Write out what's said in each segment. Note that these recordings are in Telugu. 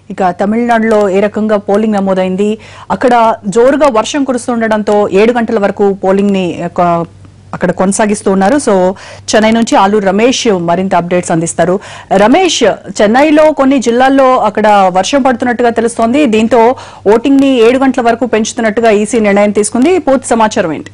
ఇక తమిళనాడులో ఏ రకంగా పోలింగ్ నమోదైంది అక్కడ జోరుగా వర్షం కురుస్తుండడంతో ఏడు గంటల వరకు పోలింగ్ ని కొ- అక్కడ కొనసాగిస్తూ ఉన్నారు సో చెన్నై నుంచి ఆలూరు రమేష్ మరింత అప్డేట్స్ అందిస్తారు రమేష్ చెన్నైలో కొన్ని జిల్లాల్లో అక్కడ వర్షం పడుతున్నట్టుగా తెలుస్తోంది దీంతో ఓటింగ్ ని ఏడు గంటల వరకు పెంచుతున్నట్టుగా ఈసీ నిర్ణయం తీసుకుంది పూర్తి సమాచారం ఏంటి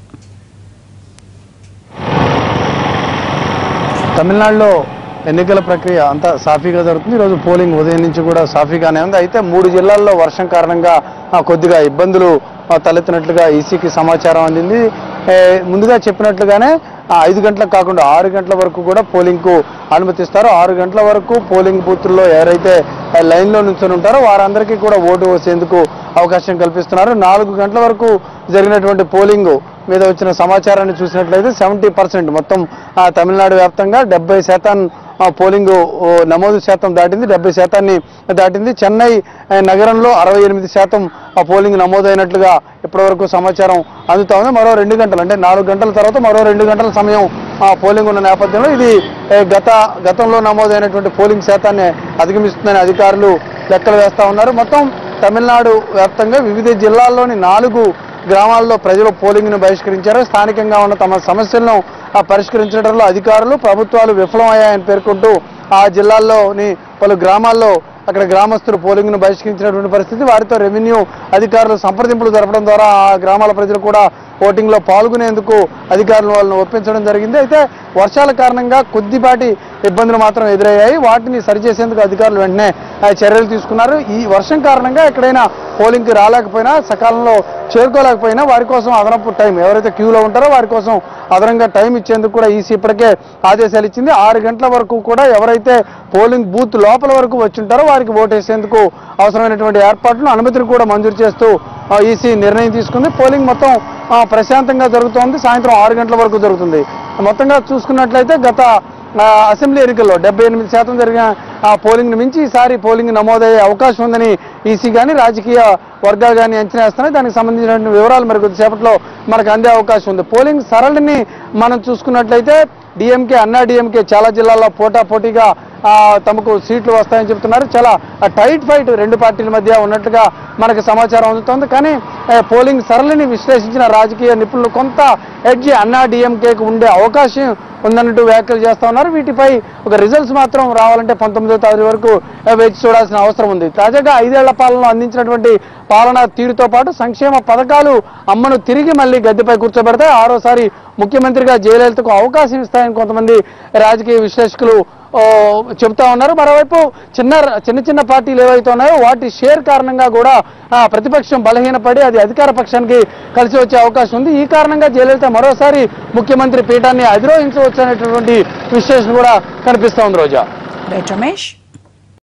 తమిళనాడులో ఎన్నికల ప్రక్రియ అంతా సాఫీగా జరుగుతుంది ఈరోజు పోలింగ్ ఉదయం నుంచి కూడా సాఫీగానే ఉంది అయితే మూడు జిల్లాల్లో వర్షం కారణంగా ఆ, కొద్దిగా ఇబ్బందులు ఆ, తలెత్తినట్లుగా ఈసీకి సమాచారం అందింది ఏ, ముందుగా చెప్పినట్లుగానే ఆ, ఐదు గంటలకు కాకుండా ఆరు గంటల వరకు కూడా పోలింగ్కు అనుమతిస్తారు ఆరు గంటల వరకు పోలింగ్ బూత్ల్లో ఎవరైతే ఆ, లైన్లో నుంచొని ఉంటారో వారందరికీ కూడా ఓటు వేసేందుకు అవకాశం కల్పిస్తున్నారు నాలుగు గంటల వరకు జరిగినటువంటి పోలింగ్ మీద వచ్చిన సమాచారాన్ని చూసినట్లయితే సెవెంటీ పర్సెంట్ మొత్తం ఆ, తమిళనాడు వ్యాప్తంగా డెబ్బై శాతం ఆ, పోలింగ్ ఓ, నమోదు శాతం దాటింది డెబ్బై శాతాన్ని దాటింది చెన్నై ఆ, నగరంలో అరవై ఎనిమిది శాతం ఆ పోలింగ్ నమోదైనట్లుగా ఇప్పటివరకు సమాచారం అందుతా ఉంది మరో రెండు గంటలు అంటే నాలుగు గంటల తర్వాత మరో రెండు గంటల సమయం ఆ పోలింగ్ ఉన్న నేపథ్యంలో ఇది ఏ, గత గతంలో నమోదైనటువంటి పోలింగ్ శాతాన్ని అధిగమిస్తుందని అధికారులు లెక్కలు వేస్తా ఉన్నారు మొత్తం తమిళనాడు వ్యాప్తంగా వివిధ జిల్లాల్లోని నాలుగు గ్రామాల్లో ప్రజలు పోలింగ్ను బహిష్కరించారు స్థానికంగా ఉన్న తమ సమస్యలను ఆ, పరిష్కరించడంలో అధికారులు ప్రభుత్వాలు విఫలమయ్యాయని పేర్కొంటూ ఆ జిల్లాల్లోని పలు గ్రామాల్లో అక్కడ గ్రామస్తులు పోలింగ్ను బహిష్కరించినటువంటి పరిస్థితి వారితో రెవెన్యూ అధికారులు సంప్రదింపులు జరపడం ద్వారా ఆ గ్రామాల ప్రజలు కూడా ఓటింగ్లో పాల్గొనేందుకు అధికారులు వాళ్ళని ఒప్పించడం జరిగింది అయితే వర్షాల కారణంగా కొద్దిపాటి ఇబ్బందులు మాత్రం ఎదురయ్యాయి వాటిని సరిచేసేందుకు అధికారులు వెంటనే ఆ, చర్యలు తీసుకున్నారు ఈ వర్షం కారణంగా ఎక్కడైనా పోలింగ్కి రాలేకపోయినా సకాలంలో చేరుకోలేకపోయినా వారి కోసం అదనపు టైం ఎవరైతే క్యూలో ఉంటారో వారి కోసం అదనంగా టైం ఇచ్చేందుకు కూడా ఈసీ ఇప్పటికే ఆదేశాలు ఇచ్చింది ఆరు గంటల వరకు కూడా ఎవరైతే పోలింగ్ బూత్ లోపల వరకు వచ్చి ఉంటారో వారికి ఓటేసేందుకు అవసరమైనటువంటి ఏర్పాట్లను అనుమతిని కూడా మంజూరు చేస్తూ ఆ, ఈసీ నిర్ణయం తీసుకుంది పోలింగ్ మొత్తం ఆ, ప్రశాంతంగా జరుగుతోంది సాయంత్రం ఆరు గంటల వరకు జరుగుతుంది మొత్తంగా చూసుకున్నట్లయితే గత ఆ, అసెంబ్లీ ఎన్నికల్లో డెబ్బై ఎనిమిది శాతం జరిగిన ఆ పోలింగ్ను మించి ఈసారి పోలింగ్ నమోదయ్యే అవకాశం ఉందని ఈసీ కానీ రాజకీయ వర్గాలు కానీ అంచనా వేస్తున్నాయి దానికి సంబంధించిన వివరాలు మరి కొద్దిసేపట్లో మనకు అందే అవకాశం ఉంది పోలింగ్ సరళిని మనం చూసుకున్నట్లయితే డిఎంకే అన్నా డిఎంకే చాలా జిల్లాల్లో పోటా పోటీగా ఆ, తమకు సీట్లు వస్తాయని చెప్తున్నారు చాలా టైట్ ఫైట్ రెండు పార్టీల మధ్య ఉన్నట్టుగా మనకు సమాచారం అందుతోంది కానీ ఆ, పోలింగ్ సరళిని విశ్లేషించిన రాజకీయ నిపుణులు కొంత ఎడ్జ్ అన్నా డిఎంకేకు ఉండే అవకాశం ఉందన్నట్టు వ్యాఖ్యలు చేస్తా ఉన్నారు వీటిపై ఒక రిజల్ట్స్ మాత్రం రావాలంటే పంతొమ్మిదో తారీఖు వరకు ఆ, వేచి చూడాల్సిన అవసరం ఉంది తాజాగా ఐదేళ్ల పాలన అందించినటువంటి పాలనా తీరుతో పాటు సంక్షేమ పథకాలు అమ్మను తిరిగి మళ్ళీ గద్దెపై కూర్చోబెడతాయి ఆరోసారి ముఖ్యమంత్రిగా జయలలితకు అవకాశం ఇస్తాయని కొంతమంది రాజకీయ విశ్లేషకులు ఓ, చెబుతా ఉన్నారు మరోవైపు చిన్న చిన్న చిన్న పార్టీలు ఏవైతే ఉన్నాయో వాటి షేర్ కారణంగా కూడా ఆ, ప్రతిపక్షం బలహీనపడి అది అధికార పక్షానికి కలిసి వచ్చే అవకాశం ఉంది ఈ కారణంగా జయలలిత మరోసారి ముఖ్యమంత్రి పీఠాన్ని అధిరోహించవచ్చు అనేటటువంటి విశ్లేషణ కూడా కనిపిస్తోంది రోజా రైట్ రమేష్